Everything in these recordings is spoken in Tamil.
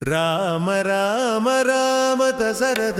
రామ రామ రామ దశరథ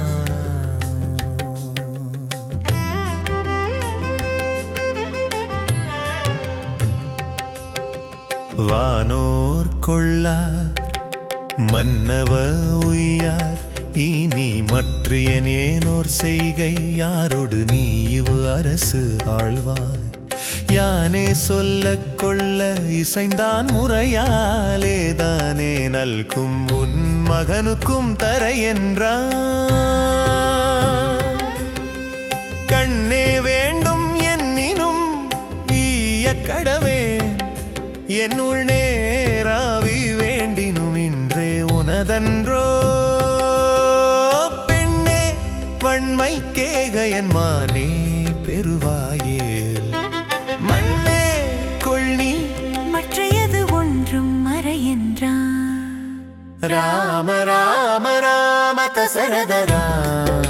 வானோர் கொள்ளார் மன்னவ உய்யார் இனி மற்ற ஏனோர் செய்கை யாரொடு நீ இவ் அரசு ஆழ்வாய் யானே சொல்ல கொள்ள இசைந்தான் முறையாலே தானே நல்கும் உன் மகனுக்கும் தர என்றான் கண்ணே வேண்டும் என்னினும் ஈய கடவே என்னுள் நேராவி வேண்டினும் இன்றே உனதன்றோ பெண்ணே வன்மை கேகையன் மானே பெருவாயேல் மண்ணே கொள்ளி மற்றையது ஒன்றும் மறையென்றான் ராம ராம ராம தசரத ராம்.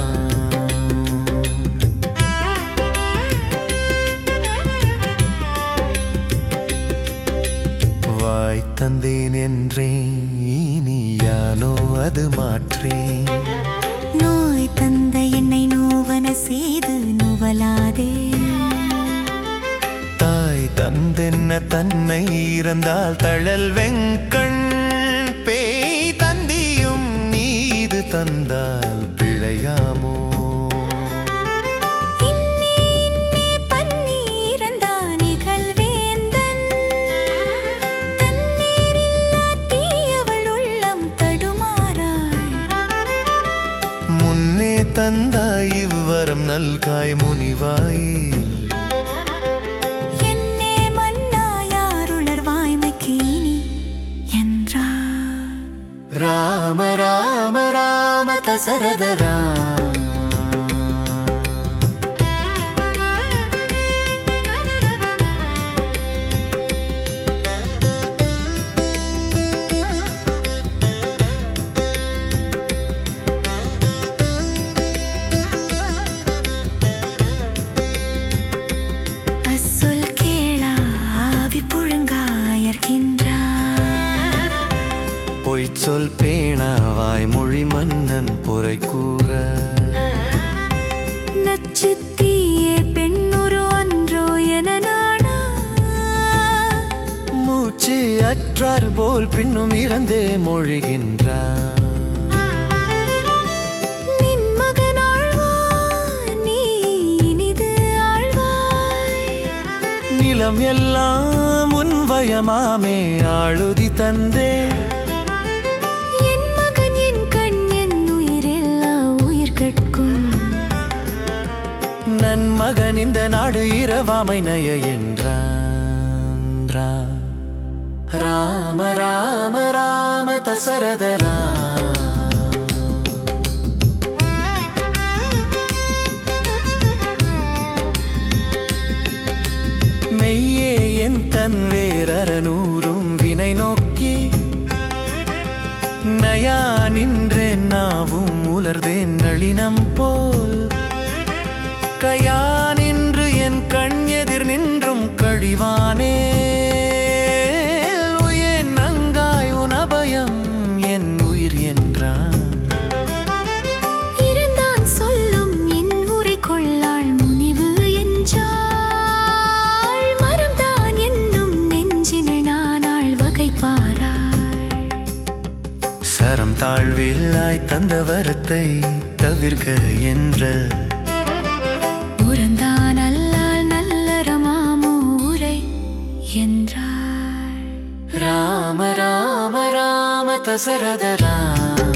வாய் தந்தேன் என்றேன் இனி யானோ அது மாற்றேன் நோய் தந்த என்னை நோவன செய்து நுவலாதே தாய் தந்தென்ன தன்னை இறந்தால் தழல் வெங்கண் பேய் தந்தியும் நீது தந்தால் பிழையாமோ இன்னே இன்னே பன்னீரந்தான் இகழ்வேந்தன். தண்ணீரில்லா தீயவள் உள்ளம் தடுமாறாய். முன்னே தந்தாய் இவ்வரம் நல்காய் முனிவாய் என்னே மன்னா யாருளர் வாய்மைக்கு இனி என்றார். ராம ராம ராம தசரத ராம் அச்சொல் கேளா ஆவி புழுங்காயர்கின்றார். பொய் சொல் பேணாவாய் மொழி மன்னன் பொறை கூற நச்சுத்தீயே பெண்ணுரு ஒன்றோ என நாடா மூச்சு அற்றார் போல் பின்னும் இறந்தே மொழிகின்றார் நின் மகன் ஆழ்வார், நீ இனிது ஆழ்வாய். நிலம் எல்லாம் உன் வயமாமே ஆளுதி தந்தே என் மகன் என் கண் என் உயிரெல்லா உயிர் கட்கும் நன் மகன் இந்த நாடு இரவாமை நய என்றான் ராம ராம ராம தசரத ராம் மெய்யே என் தன் வேரறநூறும் வினை நோக்கி நயா நின்றேன் நாவும் உலர்தேன் நளினம் போல் கையா நின்று என் கண் எதிர் நின்றும் கழிவானே உயன் நங்காய் உன் அபயம் என் உயிர் என்றான் இருந்தான் சொல்லும் என் உரை கொள்ளாள் முனிவு என்றாள் மரம்தான் என்னும் நெஞ்சினில் நானாள் வகை பாராள் சரம் தாழ்வில்லாய் தந்த வரத்தை தவிர்க்க என்ற புறந்தான் அல்லால் நல்லறமாமோ உரை என்றாள் ராம ராம ராம தசரத ராம்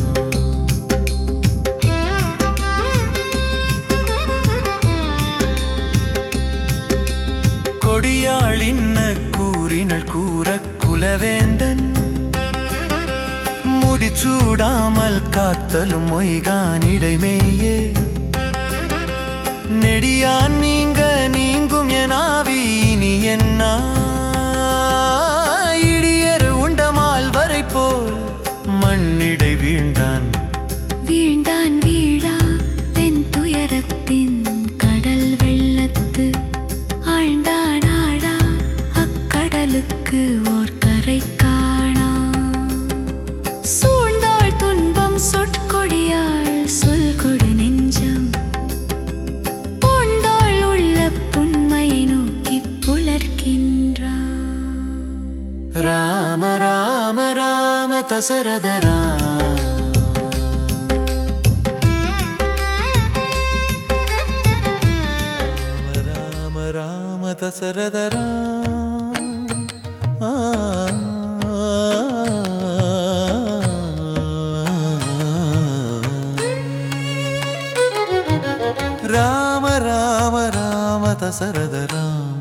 கொடியாளின்ன கூறினள் கூற குலவேந்தன் முடிச்சூடாமல் காத்தலும் மொய்கானிடைமேயே நெடியான் நீங்க நீங்கும் எனாவி இனி என்ன இடியர் உண்டமால் வரை போல் மண்ணிடை வீழ்ந்தான் வீழ்ந்தான் வீழா தென் துயரத்தின் கடல் வெள்ளத்து ஆழ்ந்தான் ஆழா அக்கடலுக்கு ஓர் கரை காணா ராம தசரத ராம் ராம ராம தசரத ராம் ஆ, ராம ராம ராம தசரத ராம்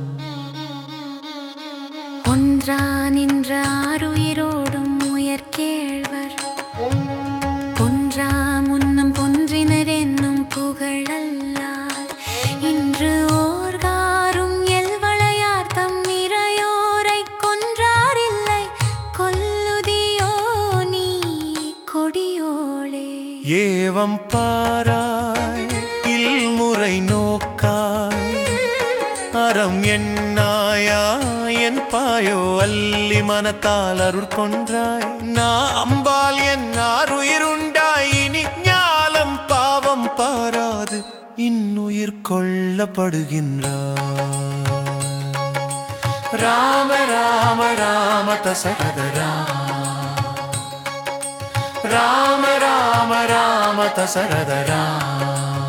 ஒன்றா நின்ற ஆறுயிரோடும் உயர் கேழ்வர் பொன்றா முன்னம் பொன்றினர் என்னும் புகழல்லால் இன்று ஓர்காரும் எல்வளையார் தம் இறையோரை கொன்றாரில்லை கொல்லுதியோ நீ கொடியோளே ஏவம் பாராய் இல்முறை நோக்காய் அறம் என்னாயா என் பாயோ அல்லி மனத்தால் அருள் கொன்றாய் நான் அம்பால் என் ஆறுயிருண்டாய் இனி ஞாலம் பாவம் பாராது இன்னுயிர் கொள்ளப்படுகின்றாய் ராம ராம ராம தசரத ராம ராம ராம ராம தசரத ராம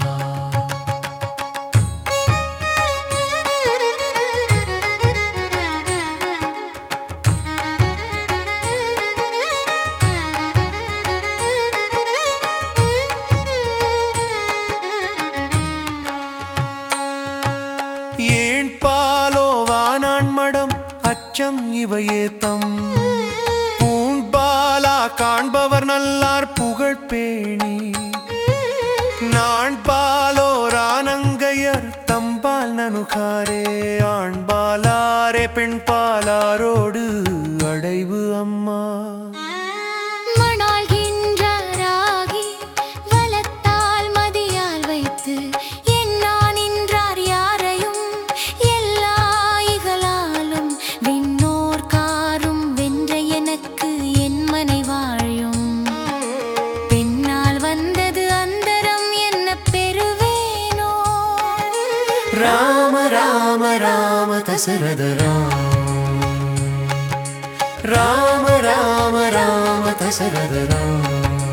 ஏன் பாலோ வானான் மடம் அச்சம் இவையே தம் பூண்பாலா காண்பவர் நல்லார் புகழ் பேணி நான் பாலோ ரானங்கையர் தம்பால் நனுகாரே ஆண் பாலாரே பெண் பாலாரோடு அடைவு அம்மா மணாள்கின்றாராகி வலத்தால் மதியால் வைத்து என்னா நின்றார் யாரையும் எல்லா இகலாலும் விண்ணோர் காரும் வென்ற எனக்கு என் மனை வாழும் பின்னால் வந்தது அந்தரம் என்ன பெறுவேனோ ராம ராம ராம தசரத ராம் ராம ராம ராம தசரத ராம்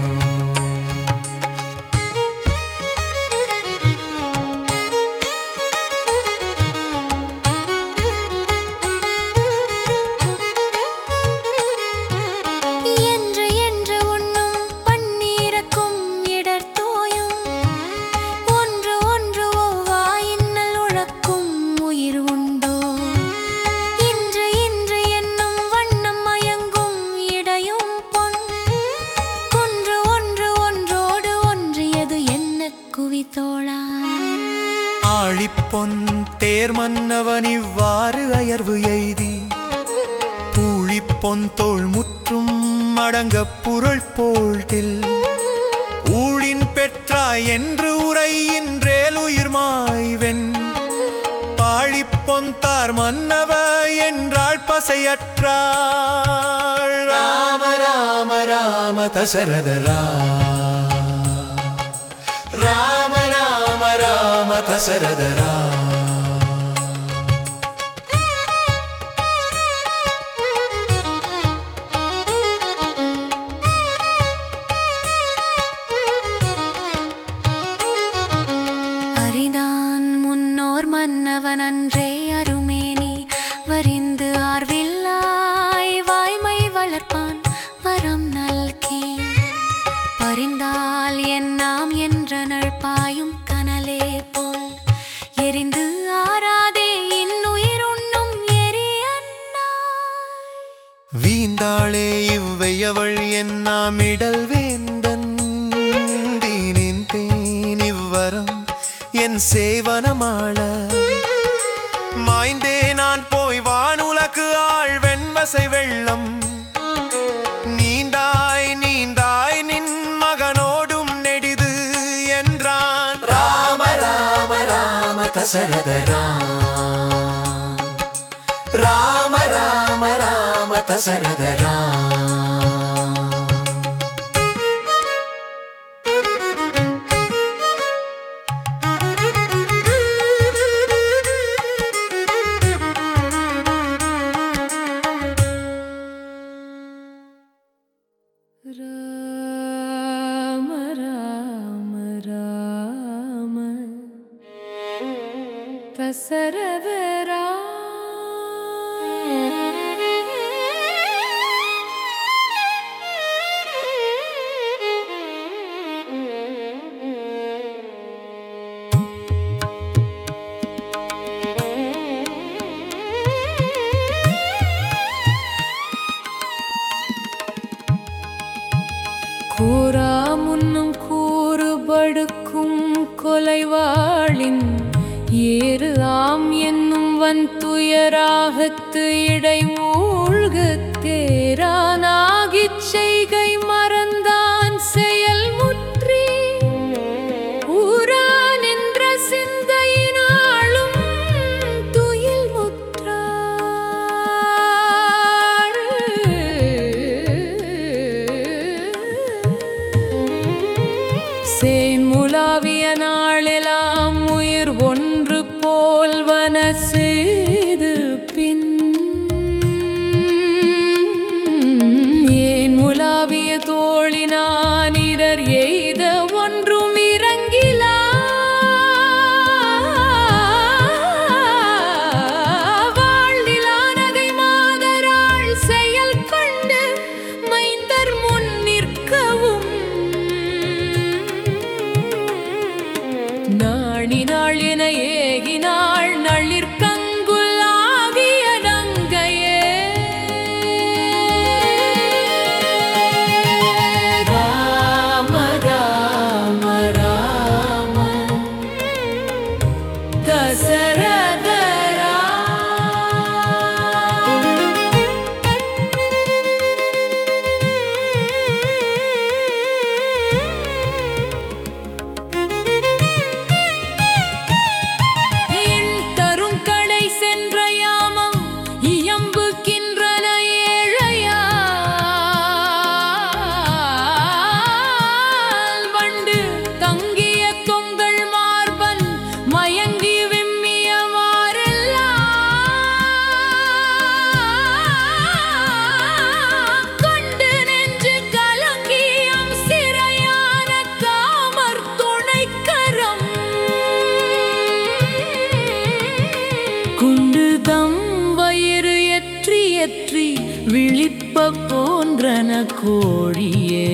என்று என்று உண்ணும் பன்னீரக்கும் இடர் தோயும் ஒன்று ஒன்று ஒவ்வாயின்னல் உழக்கும் உயிர் உண்டோ இன்று இன்று என்னும் வண்ணம் மயங்கும் இடையும் பொன் குன்று ஒன்று ஒன்றோடு ஒன்றியது என்ன குவித்தோளா ஆழிப்பொன் தேர் மன்னவன் இவ்வாறு அயர்வு எய்தி பூழிப்பொன் தோள் முற்றும் அடங்க பொருள் போழ்தில் ஊழின் பெற்றாய் என்று உரையின்றேல் உயிர் மாய்வென் பாழிப்பொந்தார் மன்னவ என்றாள் பசையற்றாள் ராம ராம ராம தசரத ராம ராம ராம தசரத ராம அரிதான் முன்னோர் மன்னவன் அன்றே அருமேனி வரிந்து ஆர்வில்லாய் வாய்மை வளர்ப்பான் வரம் நல்கி பரிந்தால் என் நாம் என்றனள் பாயும் கனலே போல் எரிந்து ஆறாதே இன்னுயிர் உண்ணும் எரியன்னாய் வீந்தாளே இவ்வையவள் என்னாமிடல் வேந்தன் தீனின் தேன் இவ்வரம் என் சேவனமாள மாய்ந்தே நான் போய் வானுலகு ஆள் வெண்வசை வெள்ளம் நீந்தாய் நீந்தாய் நின் மகனோடும் நெடிது என்றான் ராம ராம ராம தசரத ராம் ராம ராம ராம தசரத ராம் ராம ராம ராம தசரதரா கூறா முன்னும் கூறுபடுக்கும் கொலைவாளின் ஏறு ஆம் என்னும் வன் துயராகத்து இடை மூழ்கு தேரானாகிச் செய்கை மறந்தான் செயல் முற்றி ஊரா நின்ற சிந்தையினாலும் துயில் முற்றாள் சேன்முலாவிய நாளெல்லாம் உயிர் ஒன்று போல்வன செய்து பின் ஏன் முலாவிய தோழினான் இடர் எய்த ஒன்றும் இறங்கிலா வாழ்நிலா நகை மாதராள் செயல் கண்டு மைந்தர் முன் நிற்கவும் நாணினாள் என ஏகினாள் நளிர்கங்குல் ஆகிய நங்கையே ராம ராம ராம தசரதரா என் தருங்கடை சென்ற யாமம் இயம்புகின்றன ஏழையால் வண்டு தங்கிய தொங்கள் மார்பன் மயங்கி விம்மிய கொண்டு நெஞ்சு கலங்கியம் சிறையான காமர் துணைக்கரம் குண்டு தம் வயிறு எற்றி எற்றி விழிப்ப போன்றன கோழியே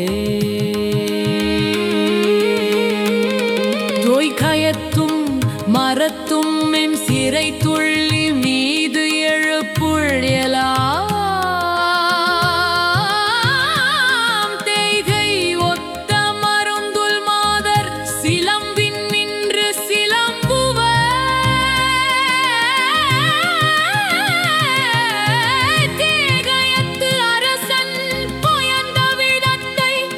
தோய்கயத்தும் மரத்தும் எம் சிறை துள்ளி மீது எழுப்புழையலாம் தேய்கை ஒத்த மருந்துல் மாதர் சிலம்பின் நின்று சிலம்புவ தேகயத்து அரசன் பொயந்த விடத்தை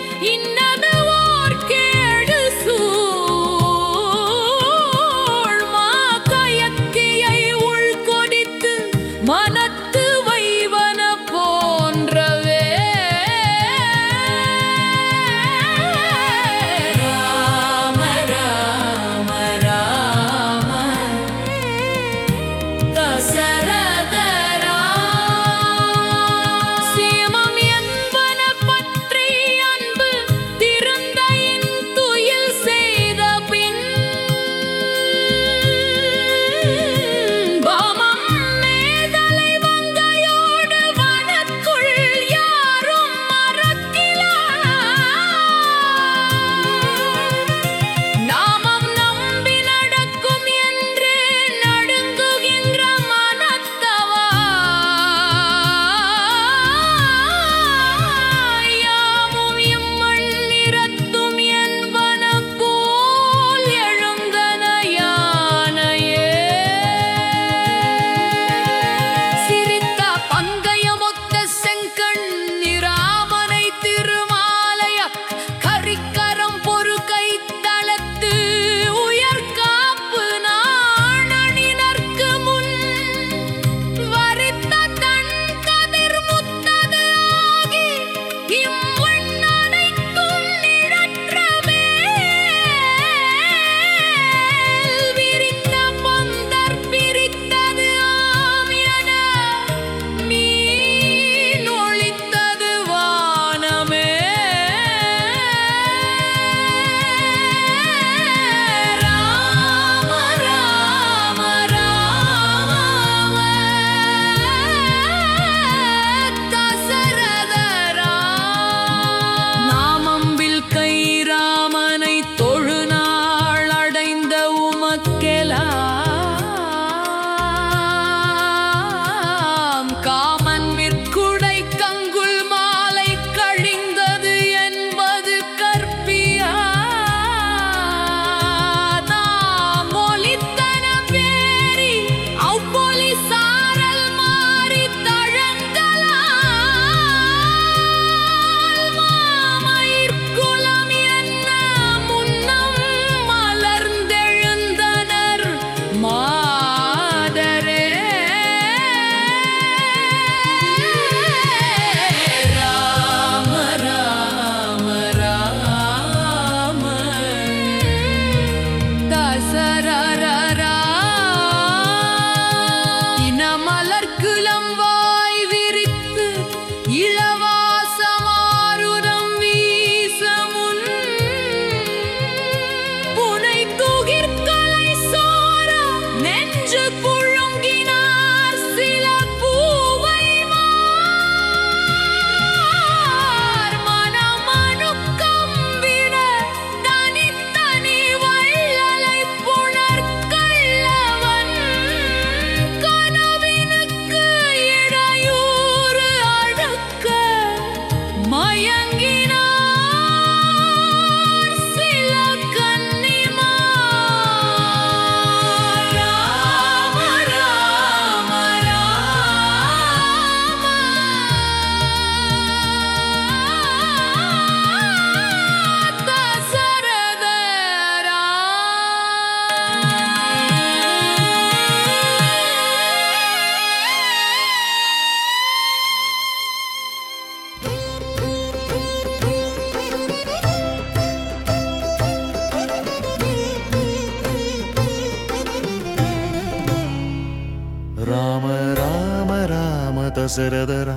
தசரதரா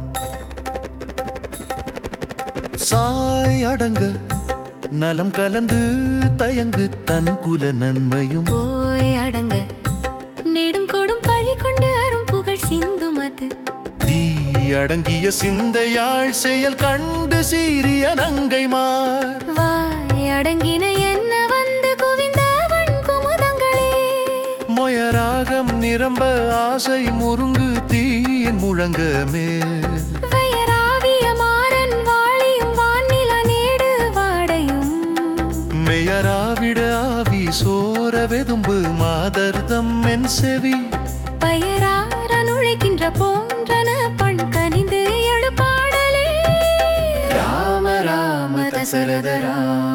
சாய் அடங்க நலம் கலந்து தயங்கு தன் குல நன்மையும் போய் அடங்க நெடும் கொடும் பழி கொண்டு அரும் புகழ் சிந்தும் அது தீ அடங்கிய சிந்தையாள் செயல் கண்டு சீரிய நங்கைமார் வாய் அடங்கின என்ன வந்து குவிந்த வன் குமுதங்களே மொயராகம் நிரம்ப ஆசை முருங்கு தீயின் முழங்கமே வயராவிய மாறன் வாழியும் வானில நேடு வாடையும் மெயராவிட ஆவி சோர வெதும்பு மாதர்தம் என் செவி பயரார நுழைக்கின்ற போன்றன பண் கனிந்து எழு பாடலே ராம ராம தசரதரா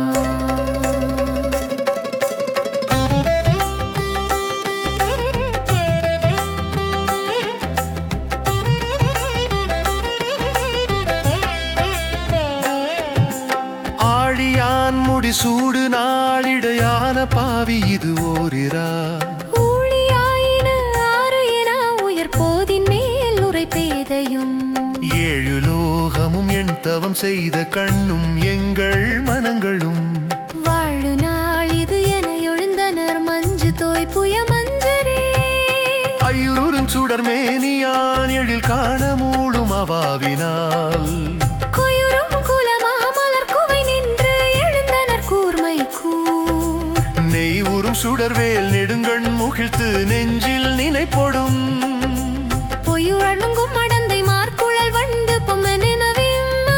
ஆழியான் முடி சூடு நாளிடையான பாவி இது ஓரிரா ஊழியாயின ஆறு என உயர் போதின் மேல் உரை பேதையும் ஏழு லோகமும் என் தவம் செய்த கண்ணும் எங்கள் மனங்களும் வாழு நாள் இது என எழுந்தனர் மஞ்சு தோய் புய மஞ்சரே ஐயுறும் சுடர் மேனியான் எழில் காண மூடும் அவாவினால் குயுரும் குலமா மலர் குவை நின்று எழுந்தனர் கூர்மை கூர் நெய் உறும் சுடர்வேல் நெடுங்கண் முகிழ்த்து நெஞ்சில் நினைப்பொடும் பொய்யுழங்கும் மடந்தை மார்க்குழல் வண்டு பொம்மனவே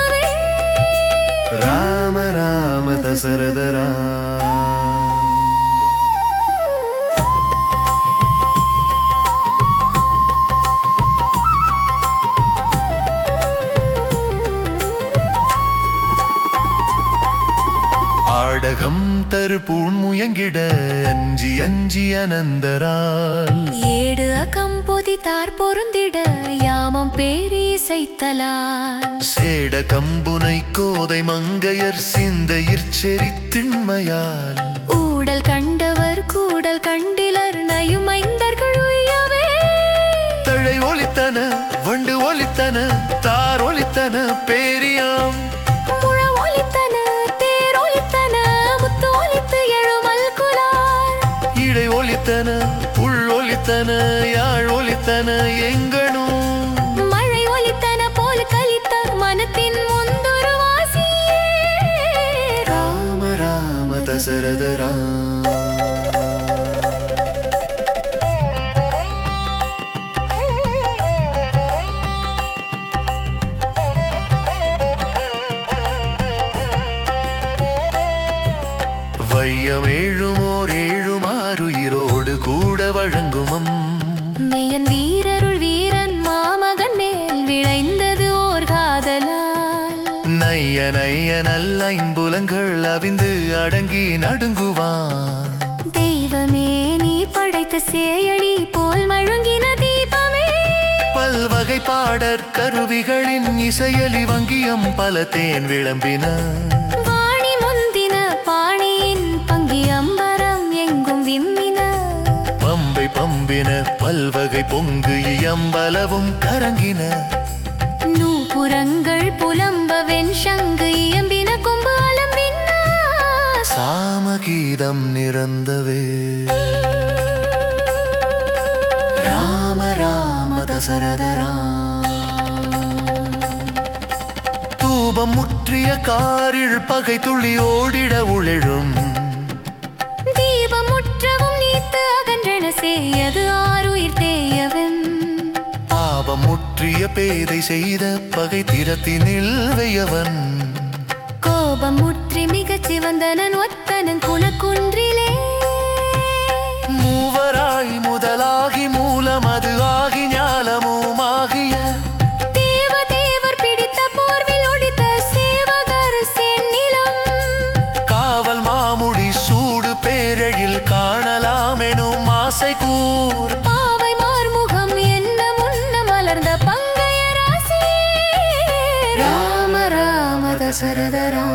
ராம ராம தசரதரா ஆடகம் தரு பூண் முயங்கிட அஞ்சி அஞ்சி அனந்தரால் ஏடு அகம் பொதித்தார் பொருந்திட யாமம் பேரி செய்தலால் சேட கம்புனை கோதை மங்கையர் சிந்தையிற் செறித்திண்மையால் ஊடல் கண்டவர் கூடல் கண்டிலர் நயுமைந்தர்கள் உய்யவே தழை ஒலித்தன வண்டு ஒலித்தன தார் ஒலித்தன பேரியாம் முழ ஒலித்தன தேர் ஒலித்தன முத்து ஒலித்து எழுமல் குலார் இடை ஒலித்தன உள் ஒலித்தன யாழ் ஒலித்தன எங்கனும் மழை ஒலித்தன போல் கலித்த மனத்தின் முந்தொரு வாசியே ராம ராம தசரதரா வையம் ஏழுமோர் ஏழுமாறுயிரோடு கூட வழங்குமம் மெய்யன் வீரருள் வீரன் மாமகன் மேல் விளைந்தது ஓர் காதலால் நைய நைய நல்ல ஐம்புலங்கள் அவிந்து அடங்கி நடுங்குவான் தெய்வமே நீ படைத்த சேயழி போல் மழுங்கின தீபமே பல்வகை பாடற் கருவிகளின் இசையலி வங்கியம் பல தேன் விளம்பின வாணி முந்தின பாணியின் பங்கி அம்பரம் எங்கும் விம்மின பம்பை பம்பின பல்வகை பொங்கு இயம்பலவும் கரங்கின நூபுரங்கள் புலம்ப வெண்சங்கு இயம்பின கொம்பு அலம்பின சாமகீதம் நிறந்தவே ராம ராம தசரதரா தூபம் முற்றிய காரில் பகை துளி ஓடிட உழழும் தீபம் முற்றவும் நீத்து அகன்றன செய்யது ஆறுயிர் தேயவன் பாவம் முற்றிய பேதை செய்த பகை திறத்தினில் வையவன் கோபம் முற்றி மிகச் சிவந்தனன் ஒத்தனன் குணக்குன்றிலே மூவராய் முதலாகி மூலம் அது ஆகி ஞாலமுமாகிய தேவ தேவர் பிடித்த போர்வில் ஒடித்த சேவகர் செந்நிலம் காவல் மாமுடி சூடு பேரழில் காணலாமெனும் ஆசை கூர் பாவை மார்முகம் என்ன முன்ன மலர்ந்த பங்கைய ராசி ராம ராம தசரதரா